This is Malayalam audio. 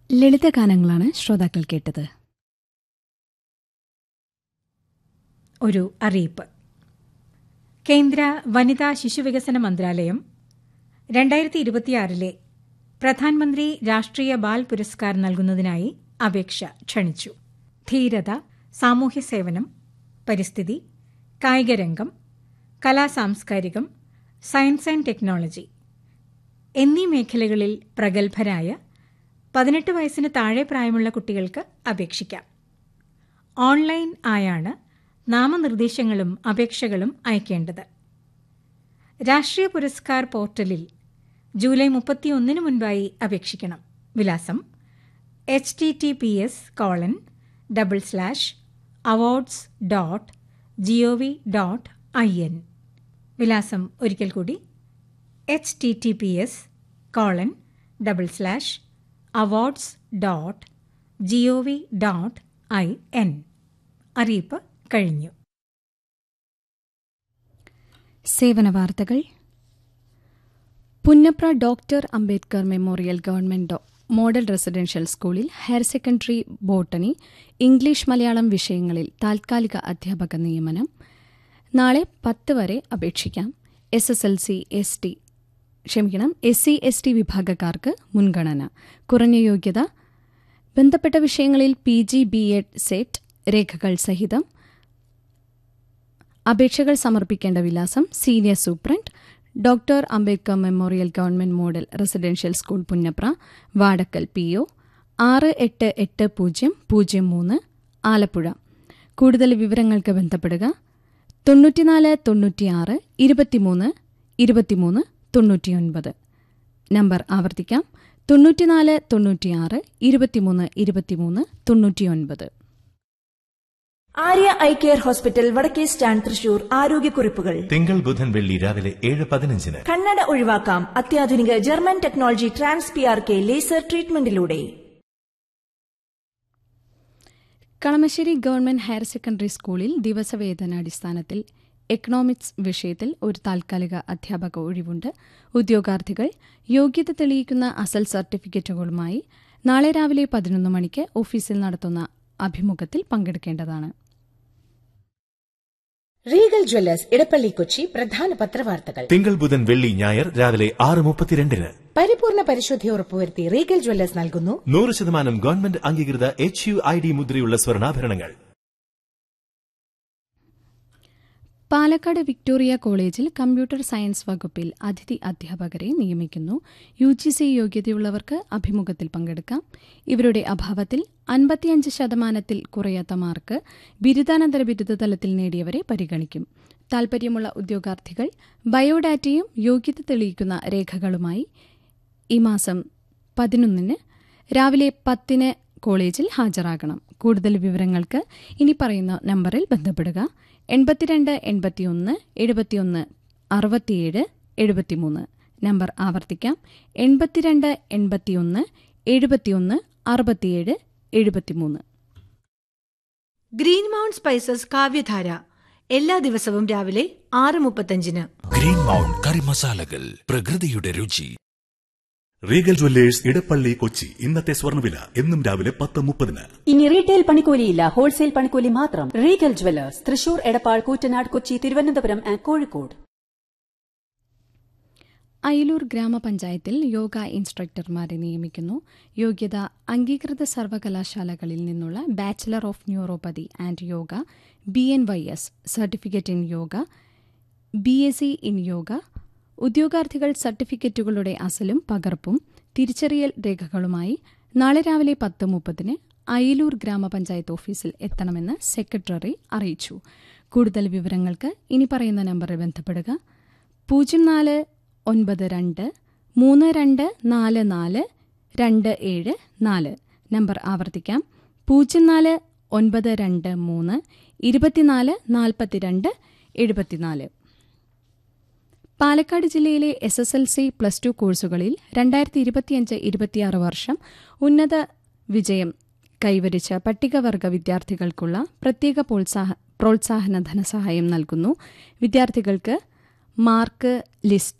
ലളിതഗാനങ്ങളാണ് ശ്രോതാക്കൾ കേട്ടത് ഒരു അറിയിപ്പ് കേന്ദ്ര വനിതാ ശിശുവികസന മന്ത്രാലയം രണ്ടായിരത്തി ഇരുപത്തിയാറിലെ പ്രധാനമന്ത്രി രാഷ്ട്രീയ ബാൽ പുരസ്കാർ നൽകുന്നതിനായി അപേക്ഷ ക്ഷണിച്ചു ധീരത സാമൂഹ്യ സേവനം പരിസ്ഥിതി കായികരംഗം കലാസാംസ്കാരികം സയൻസ് ആൻഡ് ടെക്നോളജി എന്നീ മേഖലകളിൽ പ്രഗത്ഭരായ പതിനെട്ട് വയസ്സിന് താഴെ പ്രായമുള്ള കുട്ടികൾക്ക് അപേക്ഷിക്കാം ഓൺലൈൻ ആയാണ് നാമനിർദ്ദേശങ്ങളും അപേക്ഷകളും അയക്കേണ്ടത് രാഷ്ട്രീയ പുരസ്കാർ പോർട്ടലിൽ ജൂലൈ മുപ്പത്തിയൊന്നിന് മുൻപായി അപേക്ഷിക്കണം വിലാസം H T T P S colon double slash awards dot G O V dot I N വിലാസം ഒരിക്കൽ കൂടി H T T P S colon double slash awards dot G O V dot I N അറിയിപ്പ് കഴിഞ്ഞു സേവന വാർത്തകൾ Punnapra doctor Ambedkar memorial government ഡോ- മോഡൽ റെസിഡൻഷ്യൽ സ്കൂളിൽ higher secondary botany English Malayalam വിഷയങ്ങളിൽ താൽക്കാലിക അധ്യാപക നിയമനം നാളെ പത്ത് വരെ അപേക്ഷിക്കാം S S L C S T ക്ഷമിക്കണം എസ് സി എസ് ടി വിഭാഗക്കാർക്ക് മുൻഗണന കുറഞ്ഞ യോഗ്യത ബന്ധപ്പെട്ട വിഷയങ്ങളിൽ P G B Ed SET രേഖകൾ സഹിതം അപേക്ഷകൾ സമർപ്പിക്കേണ്ട വിലാസം senior superintendent doctor Ambedkar memorial government model residential school Punnapra Vadakkal P O ആറ് എട്ട് എട്ട് പൂജ്യം പൂജ്യം മൂന്ന് ആലപ്പുഴ കൂടുതൽ വിവരങ്ങൾക്ക് ബന്ധപ്പെടുക തൊണ്ണൂറ്റിനാല് തൊണ്ണൂറ്റിയാറ് ഇരുപത്തിമൂന്ന് ഇരുപത്തിമൂന്ന് തൊണ്ണൂറ്റിയൊൻപത് നമ്പർ ആവർത്തിക്കാം തൊണ്ണൂറ്റിനാല് തൊണ്ണൂറ്റിയാറ് ഇരുപത്തിമൂന്ന് ഇരുപത്തിമൂന്ന് തൊണ്ണൂറ്റിയൊൻപത് ആര്യ ഐ കെയർ ഹോസ്പിറ്റൽ വടക്കേ സ്റ്റാൻഡ് തൃശൂർ ആരോഗ്യക്കുറിപ്പുകൾ തിങ്കൾ ബുധൻ വെള്ളി രാവിലെ ഏഴ് പതിനഞ്ചിന് കണ്ണട ഒഴിവാക്കാം അത്യാധുനിക German technology trans P R K laser ട്രീറ്റ്മെന്റിലൂടെ കളമശ്ശേരി ഗവൺമെന്റ് ഹയർ സെക്കൻഡറി സ്കൂളിൽ ദിവസവേതനാടിസ്ഥാനത്തിൽ എക്കണോമിക്സ് വിഷയത്തിൽ ഒരു താൽക്കാലിക അധ്യാപക ഒഴിവുണ്ട് ഉദ്യോഗാർത്ഥികൾ യോഗ്യത തെളിയിക്കുന്ന അസൽ സർട്ടിഫിക്കറ്റുകളുമായി നാളെ രാവിലെ പതിനൊന്ന് മണിക്ക് ഓഫീസിൽ നടത്തുന്ന അഭിമുഖത്തിൽ പങ്കെടുക്കേണ്ടതാണ് റീഗൽ ജ്വല്ലേഴ്സ് ഇടപ്പള്ളി കൊച്ചി പ്രധാന പത്രവാർത്തകൾ തിങ്കൾ ബുധൻ വെള്ളി ഞായർ രാവിലെ ആറ് മുപ്പത്തിരണ്ടിന് പരിപൂർണ പരിശുദ്ധി ഉറപ്പുവരുത്തി റീഗൽ ജ്വല്ലേഴ്സ് നൽകുന്നു നൂറ് ശതമാനം ഗവൺമെന്റ് അംഗീകൃത എച്ച് യു ഐ ഡി മുദ്രയുള്ള സ്വർണ്ണാഭരണങ്ങൾ പാലക്കാട് വിക്ടോറിയ കോളേജിൽ കമ്പ്യൂട്ടർ സയൻസ് വകുപ്പിൽ അതിഥി അധ്യാപകരെ നിയമിക്കുന്നു യു ജി സി യോഗ്യതയുള്ളവർക്ക് അഭിമുഖത്തിൽ പങ്കെടുക്കാം ഇവരുടെ അഭാവത്തിൽ അൻപത്തിയഞ്ച് ശതമാനത്തിൽ കുറയാത്ത മാർക്ക് ബിരുദാനന്തര ബിരുദ തലത്തിൽ നേടിയവരെ പരിഗണിക്കും താൽപര്യമുള്ള ഉദ്യോഗാർത്ഥികൾ ബയോഡാറ്റയും യോഗ്യത തെളിയിക്കുന്ന രേഖകളുമായി ഈ മാസം പതിനൊന്നിന് രാവിലെ പത്തിന് കോളേജിൽ ഹാജരാകണം കൂടുതൽ വിവരങ്ങൾക്ക് ഇനി പറയുന്ന നമ്പറിൽ ബന്ധപ്പെടുക എൺപത്തിരണ്ട് എൺപത്തിയൊന്ന് എഴുപത്തിയൊന്ന് അറുപത്തിയേഴ് എഴുപത്തിമൂന്ന് നമ്പർ ആവർത്തിക്കാം എൺപത്തിരണ്ട് എൺപത്തിയൊന്ന് എഴുപത്തിയൊന്ന് അറുപത്തിയേഴ് എഴുപത്തിമൂന്ന് ഗ്രീൻ മൗണ്ട് സ്പൈസസ് കാവ്യധാര എല്ലാ ദിവസവും രാവിലെ ആറ് മുപ്പത്തഞ്ചിന് ഗ്രീൻ മൗണ്ട് കറി മസാലകൾ പ്രകൃതിയുടെ രുചി റീഗൽ ജ്വല്ലേഴ്സ് ഇടപ്പള്ളി കൊച്ചി ഇന്നത്തെ സ്വർണ്ണവില എന്നും രാവിലെ പത്ത് മുപ്പതിന് ഇനി റീറ്റെയിൽ പണിക്കൂലിയില്ല ഹോൾസെയിൽ പണിക്കൂലി മാത്രം Regal jewellers Thrissur Edappal Koottanad Kochi Thiruvananthapuram and Kozhikode Ayalur ഗ്രാമപഞ്ചായത്തിൽ യോഗ ഇൻസ്ട്രക്ടർമാരെ നിയമിക്കുന്നു യോഗ്യത അംഗീകൃത സർവകലാശാലകളിൽ നിന്നുള്ള bachelor of neuropathy and yoga B N Y S certificate in yoga B S C in yoga ഉദ്യോഗാർത്ഥികൾ സർട്ടിഫിക്കറ്റുകളുടെ അസലും പകർപ്പും തിരിച്ചറിയൽ രേഖകളുമായി നാളെ രാവിലെ പത്ത് മുപ്പതിന് അയലൂർ ഗ്രാമപഞ്ചായത്ത് ഓഫീസിൽ എത്തണമെന്ന് സെക്രട്ടറി അറിയിച്ചു കൂടുതൽ വിവരങ്ങൾക്ക് ഇനി പറയുന്ന നമ്പറിൽ ബന്ധപ്പെടുക പൂജ്യം നാല് ഒൻപത് രണ്ട് മൂന്ന് രണ്ട് നാല് നാല് രണ്ട് ഏഴ് നാല് നമ്പർ ആവർത്തിക്കാം പൂജ്യം നാല് ഒൻപത് രണ്ട് മൂന്ന് ഇരുപത്തിനാല് നാൽപ്പത്തിരണ്ട് എഴുപത്തിനാല് പാലക്കാട് ജില്ലയിലെ S S L C plus two കോഴ്സുകളിൽ രണ്ടായിരത്തി ഇരുപത്തിയഞ്ച് ഇരുപത്തിയാറ് വർഷം ഉന്നത വിജയം കൈവരിച്ച പട്ടികവർഗ വിദ്യാർത്ഥികൾക്കുള്ള പ്രത്യേക പ്രോത്സാഹ പ്രോത്സാഹന ധനസഹായം നൽകുന്നു വിദ്യാർത്ഥികൾക്ക് മാർക്ക് ലിസ്റ്റ്